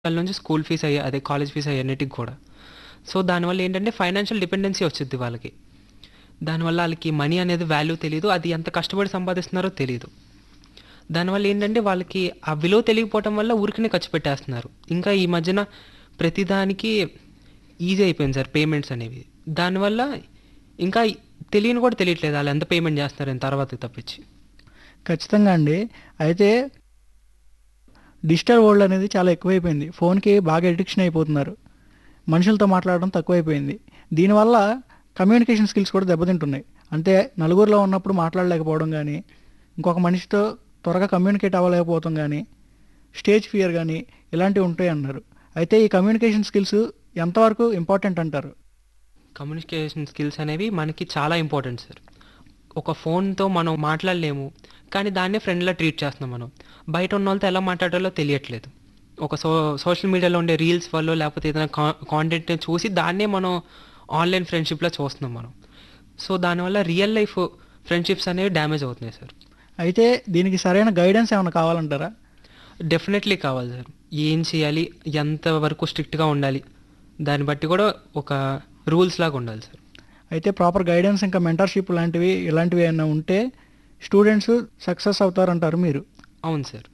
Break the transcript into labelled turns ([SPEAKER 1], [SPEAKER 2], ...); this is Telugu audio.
[SPEAKER 1] వాళ్ళ నుంచి స్కూల్ ఫీస్ అయ్యే అదే కాలేజ్ ఫీస్ అయ్యన్నిటికి కూడా సో దానివల్ల ఏంటంటే ఫైనాన్షియల్ డిపెండెన్సీ వచ్చింది వాళ్ళకి దానివల్ల వాళ్ళకి మనీ అనేది వాల్యూ తెలియదు అది ఎంత కష్టపడి సంపాదిస్తున్నారో తెలియదు దానివల్ల ఏంటంటే వాళ్ళకి ఆ విలువ తెలియకపోవటం వల్ల ఊరికనే ఖర్చు పెట్టేస్తున్నారు ఇంకా ఈ మధ్యన ప్రతిదానికి ఈజీ అయిపోయింది సార్ పేమెంట్స్ అనేవి దానివల్ల ఇంకా తెలియని కూడా తెలియట్లేదు వాళ్ళు ఎంత పేమెంట్ చేస్తున్నారని తర్వాత తప్పించి
[SPEAKER 2] ఖచ్చితంగా అండి అయితే డిజిటల్ వరల్డ్ అనేది చాలా ఎక్కువైపోయింది ఫోన్కి బాగా ఎడిక్షన్ అయిపోతున్నారు మనుషులతో మాట్లాడడం తక్కువైపోయింది దీనివల్ల కమ్యూనికేషన్ స్కిల్స్ కూడా దెబ్బతింటున్నాయి అంటే నలుగురిలో ఉన్నప్పుడు మాట్లాడలేకపోవడం కానీ ఇంకొక మనిషితో త్వరగా కమ్యూనికేట్ అవ్వలేకపోవడం కానీ స్టేజ్ ఫియర్ కానీ ఇలాంటివి ఉంటాయి అన్నారు అయితే ఈ కమ్యూనికేషన్ స్కిల్స్ ఎంతవరకు ఇంపార్టెంట్ అంటారు
[SPEAKER 1] కమ్యూనికేషన్ స్కిల్స్ అనేవి మనకి చాలా ఇంపార్టెంట్ సార్ ఒక ఫోన్తో మనం మాట్లాడలేము కానీ దాన్నే ఫ్రెండ్లా ట్రీట్ చేస్తున్నాం మనం బయట ఉన్న వాళ్ళతో ఎలా మాట్లాడాలో తెలియట్లేదు ఒక సో సోషల్ మీడియాలో ఉండే రీల్స్ వల్ల లేకపోతే ఏదైనా కా కాంటెంట్ చూసి దాన్నే మనం ఆన్లైన్ ఫ్రెండ్షిప్లో చూస్తున్నాం మనం సో దానివల్ల రియల్ లైఫ్ ఫ్రెండ్షిప్స్ అనేవి డ్యామేజ్ అవుతున్నాయి సార్
[SPEAKER 2] అయితే దీనికి సరైన గైడెన్స్ ఏమైనా కావాలంటారా
[SPEAKER 1] డెఫినెట్లీ కావాలి సార్ ఏం చేయాలి ఎంత వరకు స్ట్రిక్ట్గా ఉండాలి దాన్ని బట్టి కూడా ఒక రూల్స్ లాగా ఉండాలి సార్
[SPEAKER 2] అయితే ప్రాపర్ గైడెన్స్ ఇంకా మెంటర్షిప్ లాంటివి ఇలాంటివి ఏమైనా ఉంటే స్టూడెంట్స్ సక్సెస్ అవుతారంటారు మీరు
[SPEAKER 1] అవును సార్